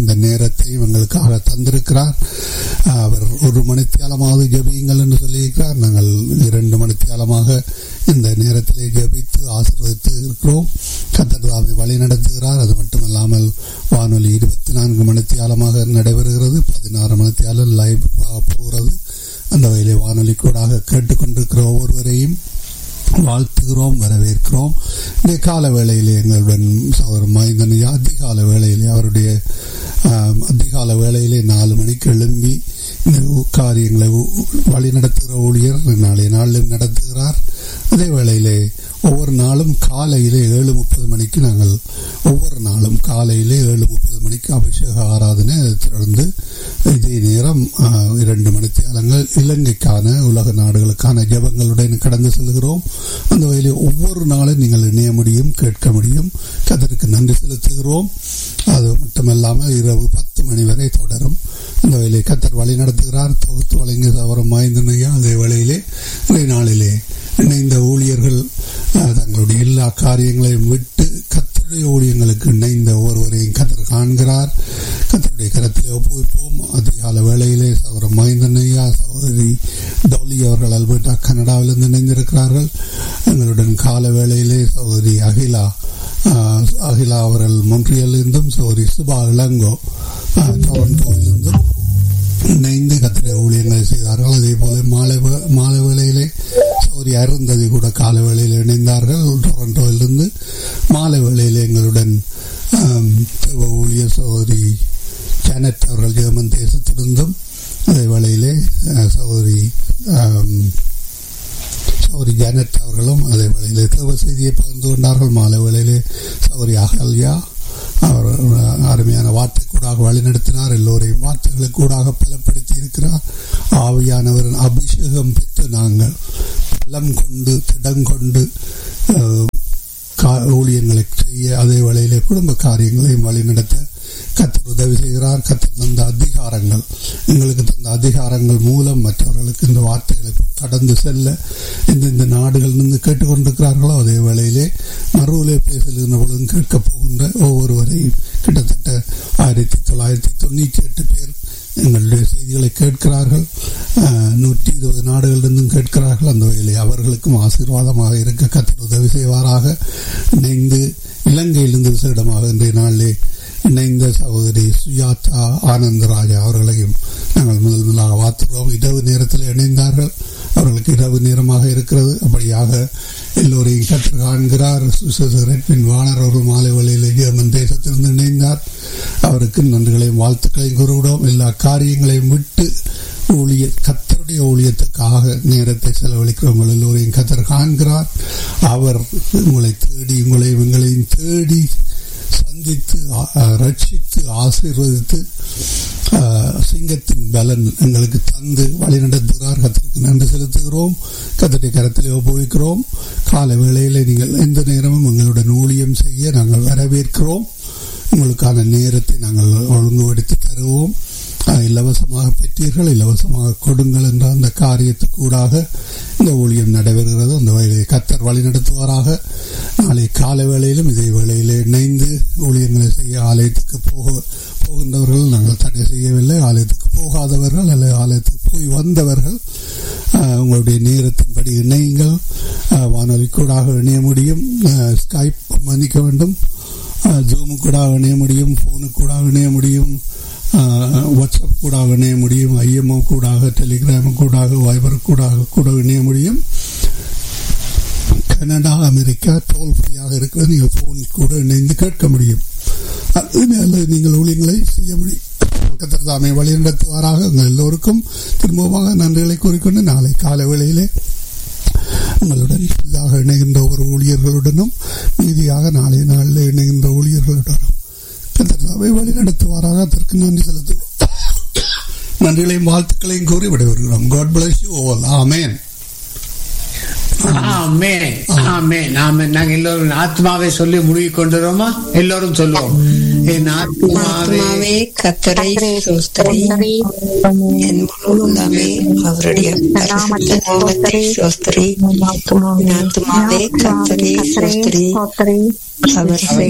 இந்த நேரத்தை எங்களுக்காக தந்திருக்கிறார் அவர் ஒரு மணித்தியாலமாவது ஜபியுங்கள் என்று சொல்லியிருக்கிறார் நாங்கள் இரண்டு மணித்தியாலமாக இந்த நேரத்திலே ஜபித்து ஆசீர்வதித்து இருக்கிறோம் கத்தர்தாமை வழி நடத்துகிறார் அது மட்டுமல்லாமல் வானொலி இருபத்தி நான்கு மணித்தியாலமாக நடைபெறுகிறது பதினாறு மணித்தியாலம் லைவ் போகிறது அந்த வகையிலே வானொலி கூடாக கேட்டுக்கொண்டிருக்கிற ஒவ்வொருவரையும் வாழ்த்துகிறோம் வரவேற்கிறோம் இந்த கால வேளையிலே எங்களுடன் சகோதரர் மைந்தன் அதிகால வேளையிலே அவருடைய அதிகால வேளையிலே நாலு மணிக்கு எழும்பி இந்த காரியங்களை வழி நடத்துகிற ஊழியர் நாளைய நாளிலும் நடத்துகிறார் அதே வேளையிலே ஒவ்வொரு நாளும் காலையிலே ஏழு முப்பது மணிக்கு நாங்கள் ஒவ்வொரு நாளும் காலையிலே ஏழு முப்பது மணிக்கு அபிஷேக ஆராதனை தொடர்ந்து இதே நேரம் இரண்டு மணித்தியாலங்கள் இலங்கைக்கான உலக நாடுகளுக்கான ஜபங்களுடன் கடந்து செல்கிறோம் அந்த வகையிலே ஒவ்வொரு நாளும் நீங்கள் இணைய முடியும் கேட்க முடியும் கதருக்கு நன்றி செலுத்துகிறோம் அது மட்டுமல்லாமல் இரவு பத்து மணி வரை தொடரும் அந்த வேலையை கத்தர் வழி நடத்துகிறார் தொகுத்து வழங்கிய சவரம் வாய்ந்தனையா அதே வேளையிலே அதே நாளிலே இணைந்த ஊழியர்கள் தங்களுடைய எல்லா காரியங்களையும் விட்டு கத்தருடைய ஊழியங்களுக்கு இணைந்த ஒருவரையும் கத்தர் காண்கிறார் கத்தருடைய கரத்திலே ஒப்புவிப்போம் அதிகால வேளையிலே சவரம் மைந்தனையா சகோதரி டொலி அவர்கள் அல்பர்டா கனடாவிலிருந்து இணைந்திருக்கிறார்கள் எங்களுடன் கால வேளையிலே சகோதரி அகிலா அகிலா அவர்கள் மொன்றியலிருந்தும் சகோதரி சுபா இளங்கோ டொரண்டோவிலிருந்தும் இணைந்து கத்திர ஊழியங்களை செய்தார்கள் அதே போல மாலை மாலை வேளையிலே சௌரி அருந்ததி கூட கால வேளையில் இணைந்தார்கள் டொரண்டோவிலிருந்து மாலை வேளையில் எங்களுடன் ஊழியர் சௌரி ஜானட் அவர்கள் ஜெர்மன் தேசத்திலிருந்தும் அதே வேளையிலே சௌரி சௌரி ஜானட் அவர்களும் அதே வேளையிலே தேவ செய்தியை பகிர்ந்து கொண்டார்கள் மாலை வேளையிலே சௌரி அகல்யா அவர் அருமையான வார்த்தை கூடாக வழிநடத்தினார் எல்லோரையும் வார்த்தைகளுக்கு கூடாக பலப்படுத்தி இருக்கிறார் ஆவியானவர் அபிஷேகம் பெற்று நாங்கள் பலம் கொண்டு திடம் கொண்டு ஊழியங்களை செய்ய அதே வேளையிலே குடும்ப காரியங்களையும் வழிநடத்த கத்தர் உதவி செய்கிறார் கத்தர் தந்த அதிகாரங்கள் எங்களுக்கு தந்த அதிகாரங்கள் மூலம் மற்றவர்களுக்கு இந்த வார்த்தைகளை கடந்து செல்ல எந்தெந்த நாடுகள் இருந்து கேட்டுக்கொண்டிருக்கிறார்களோ அதே வேளையிலே மறுவிலே பேசுகின்ற பொழுதும் கேட்கப் போகின்ற ஒவ்வொருவரையும் கிட்டத்தட்ட ஆயிரத்தி தொள்ளாயிரத்தி தொண்ணூற்றி எட்டு பேர் எங்களுடைய செய்திகளை கேட்கிறார்கள் நூற்றி இருபது நாடுகளிலிருந்தும் கேட்கிறார்கள் அந்த வகையிலே அவர்களுக்கும் ஆசீர்வாதமாக இருக்க கத்தர் உதவி செய்வாராக இணைந்து இலங்கையிலிருந்து விசேடமாக இன்றைய நாளிலே இணைந்த சகோதரி சுயாத்தா ஆனந்தராஜா அவர்களையும் நாங்கள் முதல் முதலாக வாத்துறோம் இரவு நேரத்தில் இணைந்தார்கள் அவர்களுக்கு இரவு நேரமாக இருக்கிறது அப்படியாக எல்லோரையும் கற்று காண்கிறார் ரெட்மின் வானர் அவர்கள் மாலை வழியில் ஜெர்மன் தேசத்திலிருந்து இணைந்தார் அவருக்கு நன்றிகளையும் வாழ்த்துக்களையும் கூறுகிறோம் எல்லா காரியங்களையும் விட்டு ஊழிய கத்தருடைய ஊழியத்துக்காக நேரத்தை செலவழிக்கிறவங்க எல்லோரையும் கத்தர் காண்கிறார் அவர் உங்களை தேடி உங்களையும் எங்களையும் தேடி சந்தித்து ரட்சித்து ஆசீர்வதித்து சிங்கத்தின் பலன் எங்களுக்கு தந்து வழி நடத்துகிறார் கத்திற்கு நன்றி செலுத்துகிறோம் கத்தரை கரத்திலே உபயோகிக்கிறோம் கால வேளையில் நீங்கள் எந்த நேரமும் எங்களுடன் ஊழியம் செய்ய நாங்கள் வரவேற்கிறோம் உங்களுக்கான நேரத்தை நாங்கள் ஒழுங்குபடுத்தி தருவோம் இலவசமாக பெற்றீர்கள் இலவசமாக கொடுங்கள் என்ற அந்த காரியத்துக்கூடாக இந்த ஊழியம் நடைபெறுகிறது அந்த வகையிலே கத்தர் வழி நடத்துவாராக நாளை கால வேளையிலும் இதே வேளையிலே இணைந்து ஊழியங்களை செய்ய ஆலயத்துக்கு போக போகின்றவர்கள் நாங்கள் தடை செய்யவில்லை ஆலயத்துக்கு போகாதவர்கள் அல்லது ஆலயத்துக்கு போய் வந்தவர்கள் உங்களுடைய நேரத்தின்படி இணையுங்கள் வானொலி கூடாக இணைய முடியும் ஸ்கைப் மன்னிக்க வேண்டும் ஜூமு கூட இணைய முடியும் ஃபோனு கூட இணைய முடியும் வாட்ஸ்அப் கூட இணைய முடியும் ஐஎம்ஓ கூடாக டெலிகிராம் கூடாக வைபர் கூடாக கூட இணைய முடியும் கனடா அமெரிக்கா டோல் ஃப்ரீயாக இருக்கிறது நீங்கள் ஃபோன் கூட இணைந்து கேட்க முடியும் அல்லது நீங்கள் ஊழியங்களை செய்ய முடியும் கத்தர் தாமே வழி நடத்துவாராக உங்கள் எல்லோருக்கும் திரும்பமாக நன்றிகளை கூறிக்கொண்டு நாளை காலை வேளையிலே உங்களுடன் புதிதாக இணைகின்ற ஒரு ஊழியர்களுடனும் மீதியாக நாளைய நாளில் இணைகின்ற ஊழியர்களுடனும் கத்தர்தாவை வழி நடத்துவாராக அதற்கு நன்றி செலுத்துவோம் நன்றிகளையும் வாழ்த்துக்களையும் கூறி விடைபெறுகிறோம் God bless you all amen amen amen amen நாங்க எல்லோரும் ஆத்மாவை சொல்லி முடிவு கொண்டுறோமா எல்லோரும் சொல்லுவோம் என் ஆத்மாவே ஆத்மாவே கத்தரை சோஸ்திரி என் முழு உள்ளமே அவருடைய பரிசுத்த நாமத்தை சோஸ்திரி என் ஆத்மாவே கத்தரை சோஸ்திரி அவர்